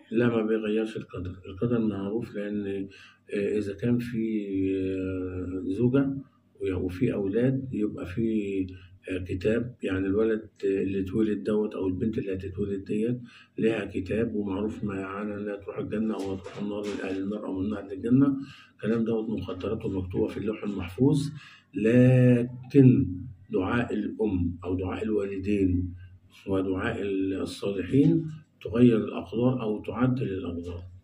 لا ما بيغيرش القدر القدر معروف لأن آه، إذا كان في آه، زوجة وفي أولاد يبقى في آه، كتاب يعني الولد اللي اتولد دوت أو البنت اللي هتتولد ديت لها كتاب ومعروف ما يعني إنها تروح الجنة أو هتروح النار لأهل النار أو من أهل الجنة الكلام دوت مخدرات ومكتوبة في اللوح المحفوظ لكن دعاء الأم أو دعاء الوالدين ودعاء الصالحين تغير الأقدار أو تعدل الأقدار